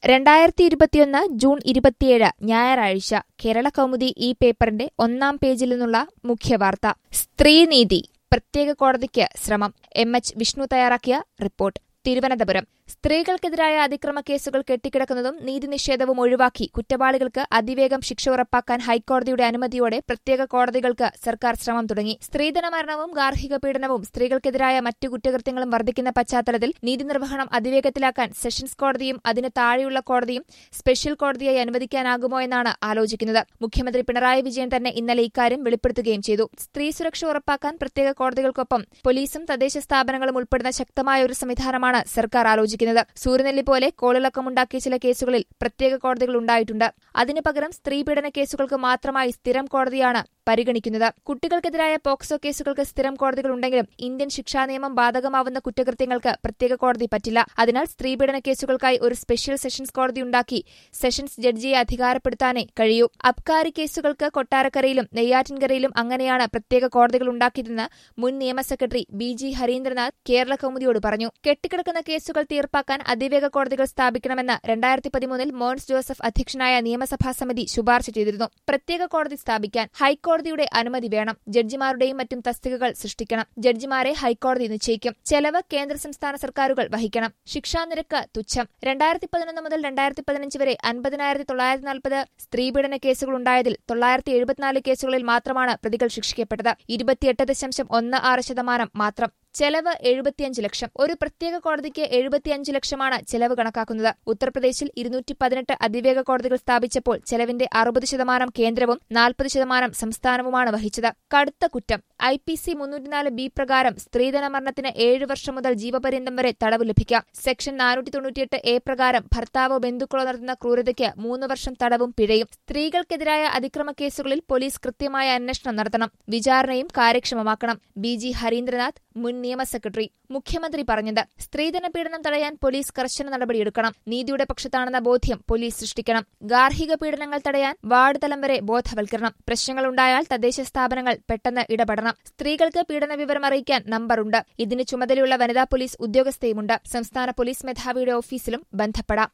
രണ്ടായിരത്തി ഇരുപത്തിയൊന്ന് ജൂൺ ഇരുപത്തിയേഴ് ഞായറാഴ്ച കേരള കൗമുദി ഈ പേപ്പറിന്റെ ഒന്നാം പേജിൽ നിന്നുള്ള മുഖ്യവാർത്ത സ്ത്രീനീതി പ്രത്യേക കോടതിക്ക് ശ്രമം എം എച്ച് വിഷ്ണു തയ്യാറാക്കിയ റിപ്പോർട്ട് തിരുവനന്തപുരം സ്ത്രീകൾക്കെതിരായ അതിക്രമ കേസുകൾ കെട്ടിക്കിടക്കുന്നതും നീതി നിഷേധവും ഒഴിവാക്കി കുറ്റവാളികൾക്ക് അതിവേഗം ശിക്ഷ ഉറപ്പാക്കാൻ ഹൈക്കോടതിയുടെ അനുമതിയോടെ പ്രത്യേക കോടതികൾക്ക് സർക്കാർ ശ്രമം തുടങ്ങി സ്ത്രീധന മരണവും ഗാർഹിക പീഡനവും സ്ത്രീകൾക്കെതിരായ മറ്റു കുറ്റകൃത്യങ്ങളും വർദ്ധിക്കുന്ന പശ്ചാത്തലത്തിൽ നീതി നിർവഹണം അതിവേഗത്തിലാക്കാൻ സെഷൻസ് കോടതിയും അതിന് താഴെയുള്ള കോടതിയും സ്പെഷ്യൽ കോടതിയായി അനുവദിക്കാനാകുമോ എന്നാണ് ആലോചിക്കുന്നത് മുഖ്യമന്ത്രി പിണറായി വിജയൻ തന്നെ ഇന്നലെ ഇക്കാര്യം വെളിപ്പെടുത്തുകയും ചെയ്തു സ്ത്രീ സുരക്ഷ ഉറപ്പാക്കാൻ പ്രത്യേക കോടതികൾക്കൊപ്പം പോലീസും തദ്ദേശ സ്ഥാപനങ്ങളും ഉൾപ്പെടുന്ന ശക്തമായ ഒരു സംവിധാനമാണ് സർക്കാർ ആലോചിക്കുന്നത് സൂര്യനെല്ലി പോലെ കോളിളക്കമുണ്ടാക്കിയ ചില കേസുകളിൽ പ്രത്യേക കോടതികൾ ഉണ്ടായിട്ടുണ്ട് അതിനു പകരം സ്ത്രീപീഡന കേസുകൾക്ക് മാത്രമായി സ്ഥിരം കോടതിയാണ് പരിഗണിക്കുന്നത് കുട്ടികൾക്കെതിരായ പോക്സോ കേസുകൾക്ക് സ്ഥിരം കോടതികളുണ്ടെങ്കിലും ഇന്ത്യൻ ശിക്ഷാ നിയമം ബാധകമാവുന്ന കുറ്റകൃത്യങ്ങൾക്ക് പ്രത്യേക കോടതി പറ്റില്ല അതിനാൽ സ്ത്രീപീഡന കേസുകൾക്കായി ഒരു സ്പെഷ്യൽ സെഷൻസ് കോടതി ഉണ്ടാക്കി സെഷൻസ് ജഡ്ജിയെ അധികാരപ്പെടുത്താനേ കഴിയൂ അബ്കാരി കേസുകൾക്ക് കൊട്ടാരക്കരയിലും നെയ്യാറ്റിൻകരയിലും അങ്ങനെയാണ് പ്രത്യേക കോടതികൾ ഉണ്ടാക്കിയതെന്ന് മുൻ നിയമ secretary B G Harindranath Kerala കൗമുദിയോട് പറഞ്ഞു കെട്ടിക്കിടക്കുന്ന കേസുകൾ തീർപ്പാക്കാൻ അതിവേഗ കോടതികൾ സ്ഥാപിക്കണമെന്ന് രണ്ടായിരത്തി പതിമൂന്നിൽ മോൻസ് ജോസഫ് അധ്യക്ഷനായ നിയമസഭാ സമിതി ശുപാർശ ചെയ്തിരുന്നു പ്രത്യേക കോടതി സ്ഥാപിക്കാൻ ഹൈക്കോടതിയുടെ അനുമതി വേണം ജഡ്ജിമാരുടെയും മറ്റും തസ്തികകൾ സൃഷ്ടിക്കണം ജഡ്ജിമാരെ ഹൈക്കോടതി നിശ്ചയിക്കും ചെലവ് കേന്ദ്ര സംസ്ഥാന സർക്കാരുകൾ വഹിക്കണം ശിക്ഷാനിരക്ക് തുച്ഛം രണ്ടായിരത്തി പതിനൊന്ന് മുതൽ രണ്ടായിരത്തി പതിനഞ്ച് വരെ അൻപതിനായിരത്തി തൊള്ളായിരത്തി നാൽപ്പത് സ്ത്രീപീഡന കേസുകൾ ഉണ്ടായതിൽ തൊള്ളായിരത്തി എഴുപത്തിനാല് കേസുകളിൽ മാത്രമാണ് പ്രതികൾ ശിക്ഷിക്കപ്പെട്ടത് ഇരുപത്തിയെട്ട് ദശാംശം ഒന്ന് ആറ് ശതമാനം മാത്രം ചെലവ് എഴുപത്തിയഞ്ച് ലക്ഷം ഒരു പ്രത്യേക കോടതിക്ക് എഴുപത്തിയഞ്ച് ലക്ഷമാണ് ചെലവ് കണക്കാക്കുന്നത് ഉത്തർപ്രദേശിൽ ഇരുന്നൂറ്റി പതിനെട്ട് അതിവേഗ കോടതികൾ സ്ഥാപിച്ചപ്പോൾ ചെലവിന്റെ അറുപത് ശതമാനം കേന്ദ്രവും നാൽപ്പത് ശതമാനം സംസ്ഥാനവുമാണ് വഹിച്ചത് കടുത്ത കുറ്റം ഐ പി സി മുന്നൂറ്റിനാല് ബി പ്രകാരം സ്ത്രീധന മരണത്തിന് ഏഴ് വർഷം മുതൽ ജീവപര്യന്തം വരെ തടവ് ലഭിക്കാം സെക്ഷൻ നാനൂറ്റി തൊണ്ണൂറ്റിയെട്ട് എ പ്രകാരം ഭർത്താവോ ബന്ധുക്കളോ നടത്തുന്ന ക്രൂരതയ്ക്ക് മൂന്ന് വർഷം തടവും പിഴയും സ്ത്രീകൾക്കെതിരായ അതിക്രമ കേസുകളിൽ പോലീസ് കൃത്യമായ അന്വേഷണം നടത്തണം വിചാരണയും കാര്യക്ഷമമാക്കണം ബി ജി ഹരീന്ദ്രനാഥ് മുൻ നിയമ സെക്രട്ടറി മുഖ്യമന്ത്രി പറഞ്ഞത് സ്ത്രീധന പീഡനം തടയാൻ പോലീസ് കർശന നടപടിയെടുക്കണം നീതിയുടെ പക്ഷത്താണെന്ന ബോധ്യം പോലീസ് സൃഷ്ടിക്കണം ഗാർഹിക പീഡനങ്ങൾ തടയാൻ വാർഡ് തലം വരെ ബോധവൽക്കരണം പ്രശ്നങ്ങളുണ്ടായാൽ തദ്ദേശ സ്ഥാപനങ്ങൾ പെട്ടെന്ന് ഇടപെടണം സ്ത്രീകൾക്ക് പീഡന വിവരം അറിയിക്കാൻ നമ്പറുണ്ട് ഇതിന് ചുമതലയുള്ള വനിതാ പോലീസ് ഉദ്യോഗസ്ഥയുമുണ്ട് സംസ്ഥാന പോലീസ് മേധാവിയുടെ ഓഫീസിലും ബന്ധപ്പെടാം